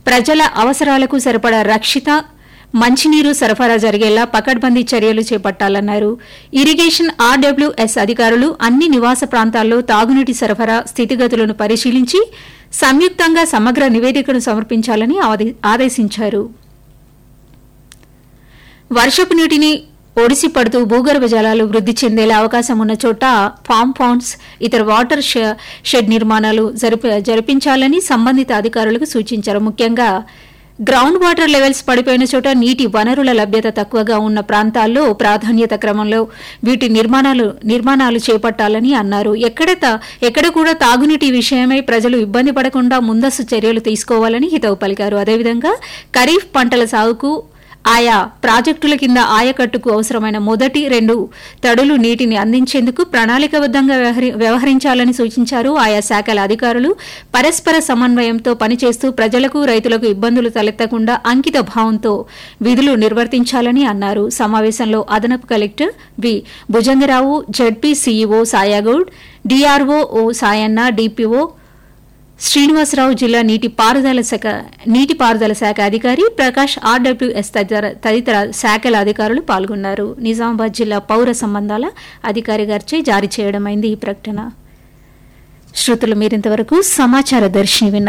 ప్రజల అవసరాలకు సరిపడా రక్షిత మంచినీరు సరఫరా జరిగేలా పకడ్బందీ చర్యలు చేపట్టాలన్నారు ఇరిగేషన్ ఆర్డబ్ల్యూఎస్ అధికారులు అన్ని నివాస ప్రాంతాల్లో తాగునీటి సరఫరా స్థితిగతులను పరిశీలించి సంయుక్తంగా సమగ్ర నివేదికను సమర్పించాలని ఆదే- ఆదేశించారు వర్షపు నీటిని ఒడిసి పడుతూ భూగర్భ జలాలు వృద్ధి చెందేలా అవకాశం ఉన్న చోట ఫామ్ పౌండ్స్ ఇతర వాటర్ షె- షెడ్ నిర్మాణాలు జరిప- జరిపించాలని సంబంధిత అధికారులకు సూచించారు ముఖ్యంగా గ్రౌండ్ వాటర్ లెవెల్స్ పడిపోయిన చోట నీటి వనరుల లభ్యత తక్కువగా ఉన్న ప్రాంతాల్లో ప్రాధాన్యత క్రమంలో వీటి నిర్మాణాలు నిర్మాణాలు చేపట్టాలని అన్నారు ఎక్కడ తా- ఎక్కడ కూడా తాగునీటి విషయమై ప్రజలు ఇబ్బంది పడకుండా ముందస్తు చర్యలు తీసుకోవాలని హితవు పలికారు అదేవిధంగా ఖరీఫ్ పంటల సాగుకు ఆయా ప్రాజెక్టుల కింద ఆయకట్టుకు అవసరమైన మొదటి రెండు తడులు నీటిని అందించేందుకు ప్రణాళికబద్దంగా వ్యవహరి- వ్యవహరించాలని సూచించారు ఆయా శాఖల అధికారులు పరస్పర సమన్వయంతో పనిచేస్తూ ప్రజలకు రైతులకు ఇబ్బందులు తలెత్తకుండా అంకిత భావంతో విధులు నిర్వర్తించాలని అన్నారు సమావేశంలో అదనపు collector V Bhujangarao ZP CEO Sayagoud DRO O Sayanna DPO Srinivasarao జిల్లా నీటి పారుదల శాఖ నీటి పారుదల శాఖ అధికారి ప్రకాష్ ఆర్డబ్ల్యూఎస్ తదితర తదితర శాఖల అధికారులు పాల్గొన్నారు నిజామాబాద్ జిల్లా పౌర సంబంధాల అధికారి గారిచే జారీ చేయడమైంది ఈ ప్రకటన శ్రోతలు మీరింతవరకు సమాచార దర్శిని విన్నారు